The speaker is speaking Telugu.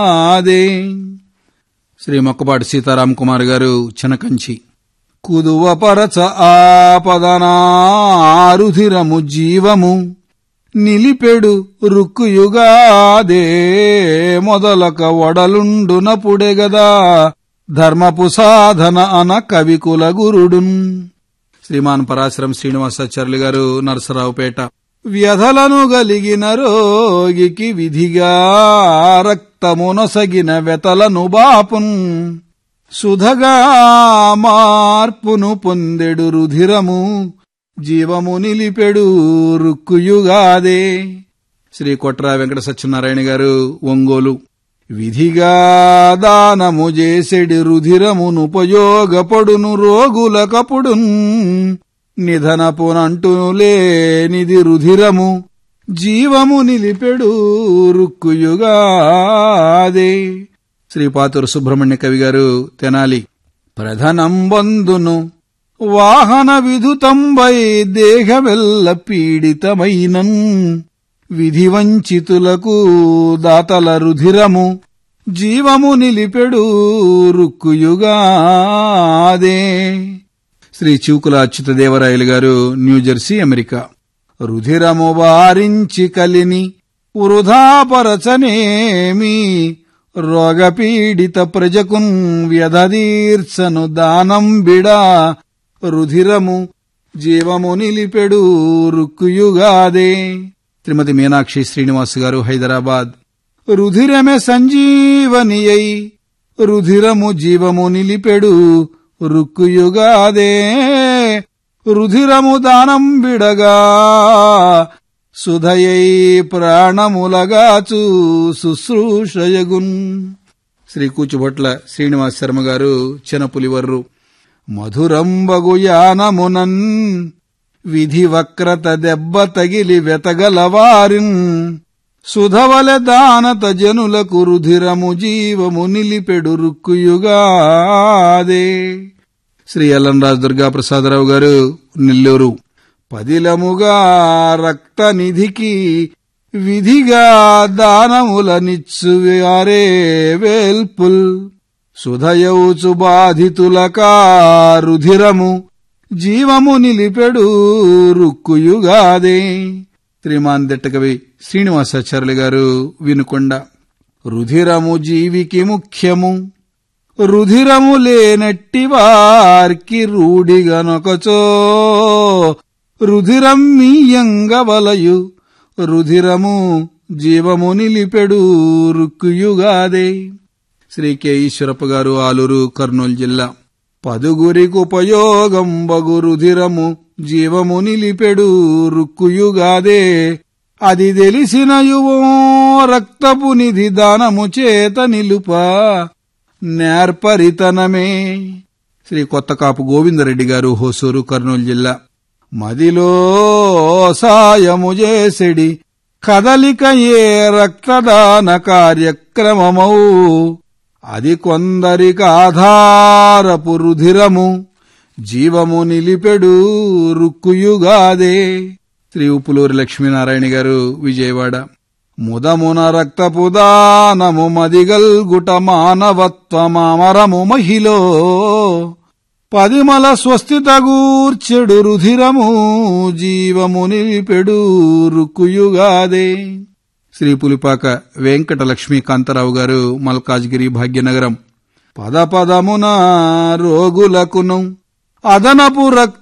అదే శ్రీ మొక్కపాటి సీతారాం కుమార్ గారు చినకంచి కుదువ పరచ ఆపదనారుధిరము జీవము నిలిపెడు రుక్కుయుగాదే మొదలక వడలుండునపుడే గదా ధర్మపు సాధన అన కవికుల గురుడున్ శ్రీమాన్ పరాశరం శ్రీనివాసాచార్యులు గారు నరసరావుపేట వ్యధలను గలిగిన రోగికి విధిగా రక్తమునొసగిన వెతలను బాపున్ సుధగా మార్పును పొందెడు రుధిరము జీవము నిలిపెడు రుక్కుయుగాదే శ్రీ కొట్రా వెంకట సత్యనారాయణ గారు ఒంగోలు విధిగా దానము చేసెడి రుధిరమునుపయోగపడును రోగులకపుడున్ నిధనపునంటును లేనిది రుధిరము జీవము నిలిపెడు రుక్కుయుగాదే శ్రీపాతురు సుబ్రహ్మణ్య కవి గారు తెనాలి ప్రధనం బంధును వాహన విధుతంబై దేహమెల్ల పీడితమైనన్ విధి వంచితులకు దాతల రుధిరము జీవము నిలిపెడు రుక్కుయుగాదే శ్రీ చివుకుల అచ్యుతదేవరాయలు గారు న్యూజెర్సీ అమెరికా రుధిరము వారించి కలిని వృధాపరచనేమి రోగపీడిత ప్రజకున్ వ్యధదీర్చను దానం బిడా రుధిరము జీవము నిలిపెడు రుక్కుయుగాదే శ్రీమతి మీనాక్షి శ్రీనివాస్ గారు హైదరాబాద్ రుధిరమే సంజీవనియై రుధిరము జీవము నిలిపెడు రుక్కుయుగాదే రుధిరము దానం బిడగా సుధయై ప్రాణములగాచు శుశ్రూషయగున్ శ్రీ కూచుభొట్ల శ్రీనివాస్ శర్మ గారు చినపులివర్రు మధురంబగు యానమునన్ విధి వక్రత దెబ్బ తగిలి వెతగలవారిన్ సుధవల దానత జనులకు రుధిరము జీవము నిలిపెడు రుక్కుయుగాదే శ్రీ ఎల్లంరాజు దుర్గాప్రసాదరావు గారు నెల్లూరు పదిలముగా రక్త నిధికి విధిగా దానములనిచ్చువారే వేల్పుల్ సుధయౌచు బాధితులకా రుధిరము జీవము నిలిపెడు రుక్కుయుగాదే శ్రీమాన్ దిట్టకవి శ్రీనివాసాచార్యులు గారు వినుకొండ రుధిరము జీవికి ముఖ్యము రుధిరము లేనట్టి వారికి రూఢిగనొకచో రుధిరం మీయంగవలయు రుధిరము జీవము నిలిపెడు రుక్కుయుగాదే శ్రీ కె ఈశ్వరప్ప గారు ఆలూరు కర్నూలు జిల్లా పదుగురికి ఉపయోగం బగు రుధిరము జీవము నిలిపెడు రుక్కుయుగాదే అది తెలిసిన యువో రక్తపు నిధి దానము చేత నిలుప నేర్పరితనమే శ్రీ కొత్తకాపు గోవిందరెడ్డి గారు హోసూరు కర్నూలు జిల్లా మదిలో సాయము చేసెడి కదలిక ఏ రక్తదాన కార్యక్రమమౌ అది కొందరికి ఆధారపు రుధిరము జీవము నిలిపెడు రుక్కుయుగాదే శ్రీ ఉప్పులూరి లక్ష్మీనారాయణ గారు విజయవాడ ముదమున రక్తపు దానము మదిగల్గుట మానవత్వమామరము మహిలో పదిమల స్వస్తిత గూర్చెడు రుధిరము జీవము నిలిపెడు రుక్కుయుగాదే శ్రీ పులిపాక వెంకట లక్ష్మీ కాంతారావు గారు మల్కాజ్గిరి భాగ్యనగరం పద పదమున రోగులకును అదనపు రక్త